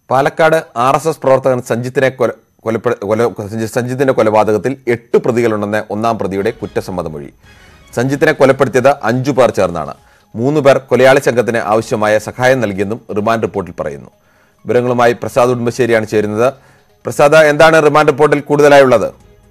Palakkad R S S പ്രവർത്തകൻ സഞ്ജിത്തിനെ കൊല കൊലപ്പെ- കൊല സഞ്ജിത്തിന്റെ കൊലപാതകത്തിൽ എട്ട് പ്രതികളുണ്ടെന്ന ഒന്നാം പ്രതിയുടെ കുറ്റസമ്മതമൊഴി സഞ്ജിത്തിനെ കൊലപ്പെടുത്തിയത് അഞ്ചു പേർ ചേർന്നാണ് മൂന്ന് പേർ കൊലയാളി സംഘത്തിന് ആവശ്യമായ സഹായം നൽകിയെന്നും റിമാൻഡ് റിപ്പോർട്ടിൽ പറയുന്നു വിവരങ്ങളുമായി പ്രസാദ് ഉടുമ്പശ്ശേരിയാണ് ചേരുന്നത് പ്രസാദ് എന്താണ് റിമാൻഡ് റിപ്പോർട്ടിൽ കൂടുതലായുള്ളത്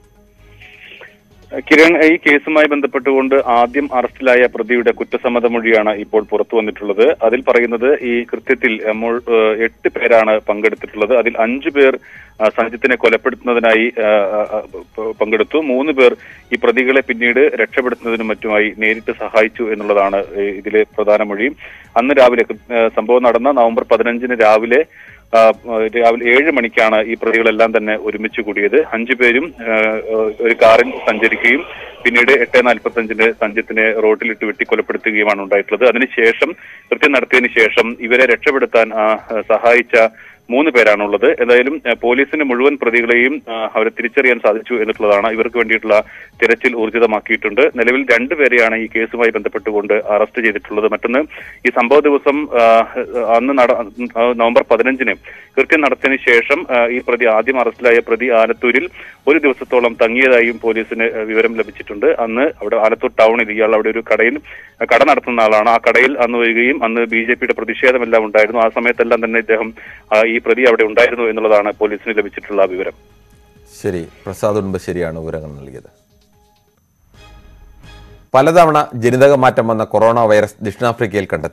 കിരൺ ഈ കേസുമായി ബന്ധപ്പെട്ടുകൊണ്ട് ആദ്യം അറസ്റ്റിലായ പ്രതിയുടെ കുറ്റസമ്മതമൊഴിയാണ് ഇപ്പോൾ പുറത്തു വന്നിട്ടുള്ളത് അതിൽ പറയുന്നത് ഈ കൃത്യത്തിൽ ഏഹ്, മുൾ- ഏഹ്, എട്ട് പേരാണ് പങ്കെടുത്തിട്ടുള്ളത് അതിൽ അഞ്ചു പേർ ആ, സഞ്ജിത്തിനെ കൊലപ്പെടുത്തുന്നതിനായി ആ, ആ, ആ, പ- പങ്കെടുത്തു മൂന്ന് പേർ ഈ പ്രതികളെ പിന്നീട് രക്ഷപ്പെടുത്തുന്നതിനും മറ്റുമായി നേരിട്ട് സഹായിച്ചു എന്നുള്ളതാണ് ഏഹ്, ഇതിലെ പ്രധാന മൊഴി അന്ന് രാവിലെ ഏഹ്, സംഭവം നടന്ന നവംബർ പതിനഞ്ചിന് രാവിലെ ആ, രാവിലെ ഏഴ് മണിക്കാണ് ഈ പ്രതികളെല്ലാം തന്നെ ഒരുമിച്ച് കൂടിയത് അഞ്ചു പേരും ആ, ഒരു കാറിൽ സഞ്ചരിക്കുകയും പിന്നീട് എട്ട് നാൽപ്പത്തഞ്ചിന് സഞ്ജിത്തിനെ റോഡിലിട്ട് വെട്ടി കൊലപ്പെടുത്തുകയുമാണ് ഉണ്ടായിട്ടുള്ളത് അതിനുശേഷം കൃത്യം നടത്തിയതിനു ശേഷം ഇവരെ രക്ഷപ്പെടുത്താൻ ആ, സഹായിച്ച മൂന്ന് പേരാണുള്ളത് എന്തായാലും ആ, പോലീസിന് മുഴുവൻ പ്രതികളെയും ആ, അവരെ തിരിച്ചറിയാൻ സാധിച്ചു എന്നുള്ളതാണ് ഇവർക്ക് വേണ്ടിയിട്ടുള്ള തിരച്ചിൽ ഊർജിതമാക്കിയിട്ടുണ്ട് നിലവിൽ രണ്ടുപേരെയാണ് ഈ കേസുമായി ബന്ധപ്പെട്ടുകൊണ്ട് അറസ്റ്റ് ചെയ്തിട്ടുള്ളത് മറ്റൊന്ന് ഈ സംഭവ ദിവസം ആ, അന്ന് നട ആ, നവംബർ പതിനഞ്ചിന് കൃത്യം നടത്തിയതിനു ശേഷം ആ, ഈ പ്രതി ആദ്യം അറസ്റ്റിലായ പ്രതി ആലത്തൂരിൽ ഒരു ദിവസത്തോളം തങ്ങിയതായും പോലീസിന് ആ, വിവരം ലഭിച്ചിട്ടുണ്ട് അന്ന് അവിടെ ആലത്തൂർ ടൗണിൽ ഇയാൾ അവിടെ ഒരു കടയിൽ ആ, കട നടത്തുന്ന ആളാണ് ആ കടയിൽ അന്ന് വരികയും അന്ന് ബി ജെ പിയുടെ പ്രതിഷേധമെല്ലാം ഉണ്ടായിരുന്നു ആ സമയത്തെല്ലാം തന്നെ ഇദ്ദേഹം ആ, ഈ പ്രതി അവിടെ ഉണ്ടായിരുന്നു എന്നുള്ളതാണ് പോലീസിന് ലഭിച്ചിട്ടുള്ള വിവരം ശരി പ്രസാദ് ഉടുമ്പശ്ശേരിയാണ് വിവരങ്ങൾ നൽകിയത് പലതവണ ജനിതക മാറ്റം വന്ന കൊറോണ വൈറസ് ദക്ഷിണാഫ്രിക്കയിൽ കണ്ടെത്തി